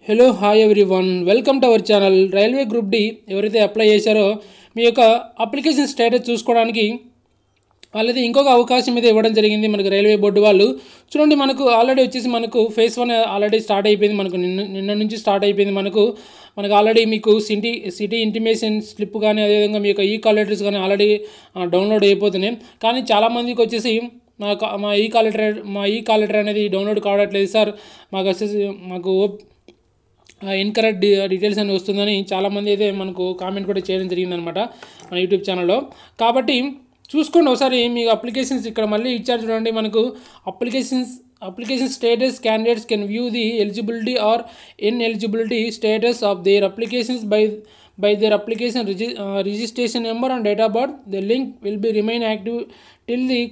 hello hi everyone welcome to our channel railway group D ఎవరైతే apply చేశారో మీ యొక్క అప్లికేషన్ స్టేటస్ చూసుకోవడానికి వాళ్ళది ఇంకొక అవకాశం మీద ఇవ్వడం జరిగింది మనకు రైల్వే బోర్డు వాళ్ళు చూడండి మనకు ఆల్రెడీ వచ్చేసి మనకు ఫేస్ వన్ ఆల్రెడీ స్టార్ట్ అయిపోయింది మనకు నిన్న నిన్న నుంచి స్టార్ట్ అయిపోయింది మనకు మనకు ఆల్రెడీ మీకు సిటీ సిటీ ఇంటిమేషన్ స్లిప్ కానీ అదేవిధంగా మీ యొక్క ఈ కాల్ లెటర్స్ కానీ ఆల్రెడీ డౌన్లోడ్ అయిపోతున్నాయి కానీ చాలామందికి వచ్చేసి మా కా- మా ఈ కాల్ లెటర్ మా ఈ కాల్ లెటర్ అనేది డౌన్లోడ్ కావట్లేదు సార్ మాకు వచ్చేసి మాకు ఇన్కరెక్ట్ డీ డీటెయిల్స్ అని వస్తుందని చాలామంది అయితే మనకు కామెంట్ కూడా చేయడం జరిగిందనమాట మన యూట్యూబ్ ఛానల్లో కాబట్టి చూసుకోండి ఒకసారి మీ అప్లికేషన్స్ ఇక్కడ మళ్ళీ ఇచ్చారు చూడండి మనకు applications application status candidates can view the eligibility or in eligibility status of their applications by by their application రిజి registration number and date of birth the link will be remain active till the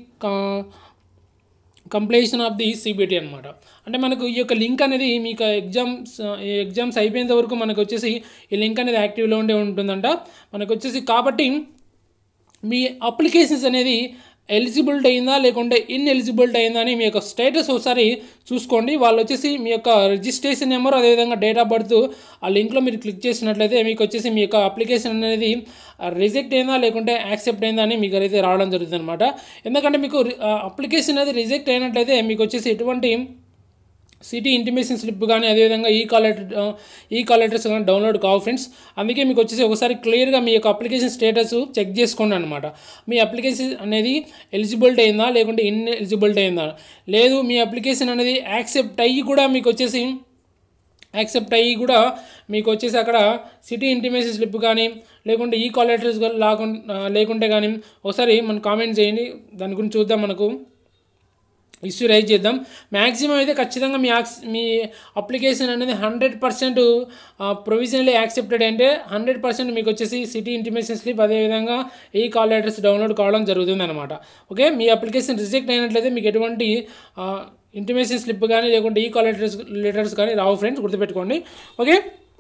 completion of the CBT అనమాట అంటే మనకు ఈ యొక్క link అనేది మీకు exams ఈ exams అయిపోయేంత వరకు మనకు వచ్చేసి ఈ లింక్ అనేది యాక్టివ్లో ఉండే ఉంటుందంట మనకు వచ్చేసి కాబట్టి మీ అప్లికేషన్స్ అనేది ఎలిజిబిలిటీ అయిందా లేకుంటే ఇన్ ఎలిజిబిలిటీ అయిందా అని మీ యొక్క స్టేటస్ ఒకసారి చూసుకోండి వాళ్ళు వచ్చేసి మీ యొక్క రిజిస్ట్రేషన్ నెంబర్ అదేవిధంగా డేట్ ఆఫ్ బర్త్ ఆ లింక్లో మీరు క్లిక్ చేసినట్లయితే మీకు వచ్చేసి మీ యొక్క అప్లికేషన్ అనేది రిజెక్ట్ అయిందా లేకుంటే యాక్సెప్ట్ అయిందా అని మీకు అయితే రావడం జరుగుతుంది అనమాట ఎందుకంటే మీకు అప్లికేషన్ అనేది రిజెక్ట్ అయినట్లయితే మీకు వచ్చేసి ఎటువంటి సిటీ ఇంటిమేషన్ స్లిప్ కానీ అదేవిధంగా ఈ కాల్ లెటర్ ఈ కాల్ లెటర్స్ కానీ డౌన్లోడ్ కావు ఫ్రెండ్స్ అందుకే మీకు వచ్చేసి ఒకసారి క్లియర్గా మీ యొక్క అప్లికేషన్ స్టేటస్ చెక్ చేసుకోండి అనమాట మీ అప్లికేషన్ అనేది ఎలిజిబిలిటీ అయిందా లేకుంటే ఇన్ ఎలిజిబిలిటీ అయిందా లేదు మీ అప్లికేషన్ అనేది యాక్సెప్ట్ అయ్యి కూడా మీకు వచ్చేసి యాక్సెప్ట్ అయ్యి కూడా మీకు వచ్చేసి అక్కడ సిటీ ఇంటిమేషన్ స్లిప్ కానీ లేకుంటే ఈ కాల్ లెటర్స్ లేకుండా లేకుంటే కానీ ఒకసారి మనం కామెంట్ చేయండి దాని గురించి చూద్దాం మనకు ఇష్యూ రైజ్ చేద్దాం మ్యాక్సిమం అయితే ఖచ్చితంగా మీ యాక్స్ మీ అప్లికేషన్ అనేది హండ్రెడ్ పర్సెంట్ ప్రొవిజనలీ యాక్సెప్టెడ్ అంటే హండ్రెడ్ పర్సెంట్ మీకు వచ్చేసి సిటీ ఇంటిమేషన్ స్లిప్ అదేవిధంగా ఈ కాల్ లెటర్స్ డౌన్లోడ్ కావడం జరుగుతుంది అనమాట ఓకే మీ అప్లికేషన్ రిజెక్ట్ అయినట్లయితే మీకు ఎటువంటి ఇంటిమేషన్ స్లిప్ కానీ లేకుంటే ఈ కాల్ లెటర్స్ లెటర్స్ కానీ రావు ఫ్రెండ్స్ గుర్తుపెట్టుకోండి ఓకే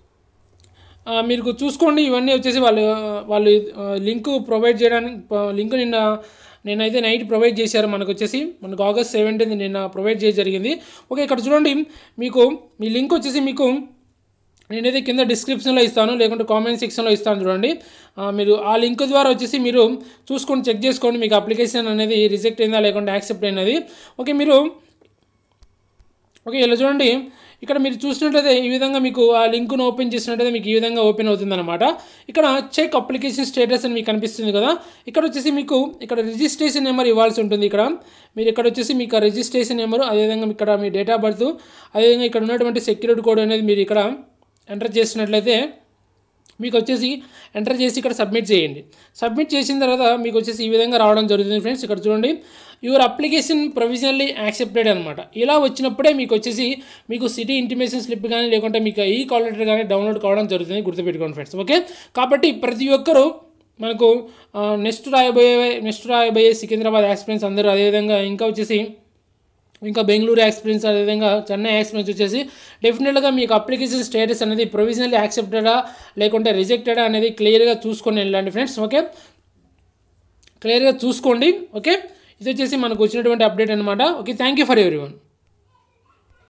ఆ, మీరు చూసుకోండి ఇవన్నీ వచ్చేసి వాళ్ళు వాళ్ళు లింక్ ప్రొవైడ్ చేయడానికి లింక్ నిన్న నేనైతే నైట్ ప్రొవైడ్ చేశారు మనకు వచ్చేసి మనకు ఆగస్ట్ సెవెంటీన్త్ నిన్న ప్రొవైడ్ చేయడం జరిగింది ఓకే ఇక్కడ చూడండి మీకు మీ లింక్ వచ్చేసి మీకు నేనైతే కింద డిస్క్రిప్షన్లో ఇస్తాను లేకుంటే కామెంట్ సెక్షన్లో ఇస్తాను చూడండి ఆ, మీరు ఆ లింక్ ద్వారా వచ్చేసి మీరు చూసుకొని చెక్ చేసుకోండి మీకు అప్లికేషన్ అనేది రిజెక్ట్ అయిందా లేకుంటే యాక్సెప్ట్ అయినది ఓకే మీరు ఓకే ఇలా చూడండి ఇక్కడ మీరు చూసినట్లయితే ఈ విధంగా మీకు ఆ లింక్ను ఓపెన్ చేసినట్లయితే మీకు ఈ విధంగా ఓపెన్ అవుతుందన్నమాట ఇక్కడ చెక్ అప్లికేషన్ స్టేటస్ అని మీకు కనిపిస్తుంది కదా ఇక్కడ వచ్చేసి మీకు ఇక్కడ రిజిస్ట్రేషన్ నెంబర్ ఇవ్వాల్సి ఉంటుంది ఇక్కడ మీరు ఇక్కడ వచ్చేసి మీకు ఆ రిజిస్ట్రేషన్ నెంబర్ అదేవిధంగా ఇక్కడ మీ డేట్ ఆఫ్ బర్త్ అదేవిధంగా ఇక్కడ ఉన్నటువంటి సెక్యూరిటీ కోడ్ అనేది మీరు ఇక్కడ ఎంటర్ చేసినట్లయితే మీకు వచ్చేసి ఎంటర్ చేసి ఇక్కడ సబ్మిట్ చేయండి సబ్మిట్ చేసిన తర్వాత మీకు వచ్చేసి ఈ విధంగా రావడం జరుగుతుంది ఫ్రెండ్స్ ఇక్కడ చూడండి యువర్ అప్లికేషన్ ప్రొవిజనల్లీ యాక్సెప్టెడ్ అనమాట ఇలా వచ్చినప్పుడే మీకు వచ్చేసి మీకు సిటీ ఇంటిమేషన్ స్లిప్ కానీ లేకుంటే మీకు ఈ కాల్ లెటర్ కానీ డౌన్లోడ్ కావడం జరుగుతుంది గుర్తుపెట్టుకోండి ఫ్రెండ్స్ ఓకే కాబట్టి ప్రతి ఒక్కరూ మనకు నెక్స్ట్ రాయబోయే నెక్స్ట్ రాయబోయే సికింద్రాబాద్ ఎక్స్పీరియన్స్ అందరూ అదేవిధంగా ఇంకా వచ్చేసి ఇంకా బెంగళూరు ఎక్స్పీరియన్స్ అదేవిధంగా చెన్నై ఎక్స్పీరియన్స్ వచ్చేసి డెఫినెట్గా మీకు అప్లికేషన్ స్టేటస్ అనేది ప్రొవిజనల్లీ యాక్సెప్టెడా లేకుంటే రిజెక్టెడా అనేది క్లియర్గా చూసుకొని వెళ్ళండి ఫ్రెండ్స్ ఓకే క్లియర్గా చూసుకోండి ఓకే ఇది వచ్చేసి మనకు వచ్చినటువంటి అప్డేట్ అనమాట okay thank you for every one